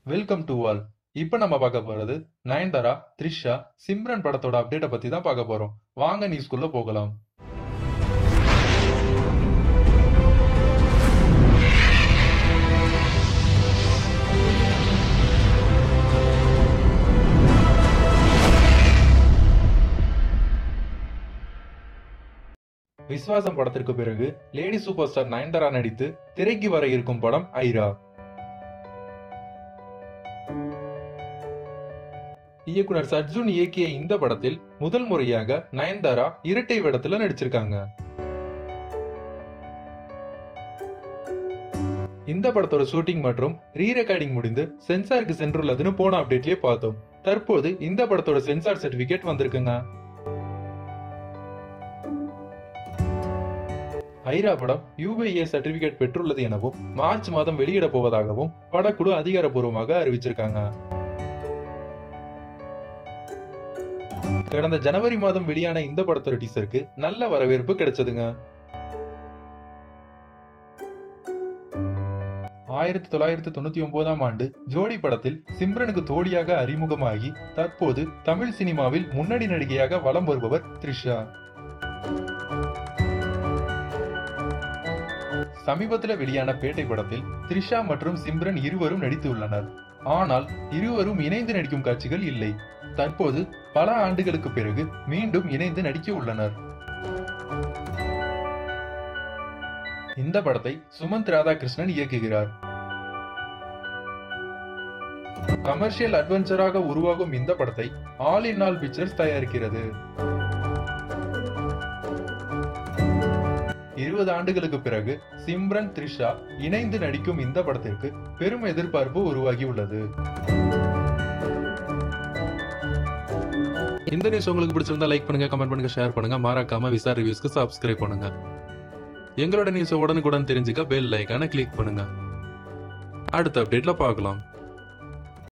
welcome to all இப்போ நம்ம பார்க்க போறது நயன்தாரா த்ரிஷா சிம்ரன் படத்தோட அப்டேட்டை பத்தி தான் பார்க்க போறோம் வாங்க நியூஸ்குள்ள போகலாம் விஸ்வாசம் படத்திற்கு பிறகு லேடி சூப்பர் ஸ்டார் நயன்தாரா நடித்து திரைக்கு வர இருக்கும் படம் ஐரா இயக்குனர் சர்ஜுன் இயக்கிய இந்த படத்தில் முதல் முறையாக நயன்தாரா இரட்டை வேடத்துல நடிச்சிருக்காங்க இந்த படத்தோட ஷூட்டிங் மற்றும் ரீ ரெக்கார்டிங் முடிந்து சென்சாருக்கு சென்றுள்ளதுன்னு போன அப்டேட்லயே பார்த்தோம் தற்போது இந்த படத்தோட சென்சார் சர்டிபிகேட் வந்திருக்குங்க ஐரா படம் யூபிஏ சர்டிபிகேட் பெற்றுள்ளது எனவும் மார்ச் மாதம் வெளியிட போவதாகவும் படக்குழு அதிகாரப்பூர்வமாக அறிவிச்சிருக்காங்க கடந்த ஜனவரி மாதம் வெளியான இந்த படத்தோட டீசருக்கு நல்ல வரவேற்பு கிடைச்சதுங்க ஆயிரத்தி தொள்ளாயிரத்தி தொண்ணூத்தி ஒன்பதாம் ஆண்டு ஜோடி படத்தில் சிம்ரனுக்கு தோழியாக அறிமுகமாகி தற்போது தமிழ் சினிமாவில் முன்னணி நடிகையாக வலம் வருபவர் த்ரிஷா சமீபத்தில் வெளியான பேட்டை படத்தில் த்ரிஷா மற்றும் சிம்ரன் இருவரும் நடித்துள்ளனர் ஆனால் இருவரும் இணைந்து நடிக்கும் காட்சிகள் இல்லை தற்போது பல ஆண்டுகளுக்கு பிறகு மீண்டும் இணைந்து நடிக்க உள்ளனர் இந்த படத்தை சுமந்த் ராதாகிருஷ்ணன் இயக்குகிறார் கமர்ஷியல் அட்வென்ச்சராக உருவாகும் இந்த படத்தை ஆல் இன் ஆல் பிக்சர்ஸ் தயாரிக்கிறது இருபது ஆண்டுகளுக்கு பிறகு சிம்ரன் த்ரிஷா இணைந்து நடிக்கும் இந்த படத்திற்கு பெரும் எதிர்பார்ப்பு உருவாகி உள்ளது இந்த நியூஸ் உங்களுக்கு பிடிச்சிருந்தா லைக் பண்ணுங்க கமெண்ட் பண்ணுங்க ஷேர் பண்ணுங்க மறக்காம விசா ரிவ்யூஸ்க்கு சப்ஸ்கிரைப் பண்ணுங்க எங்களோட நியூஸை உடனுக்குடன் தெரிஞ்சுக்க பெல் ஐக்கான கிளிக் பண்ணுங்க அடுத்த அப்டேட்ல பார்க்கலாம்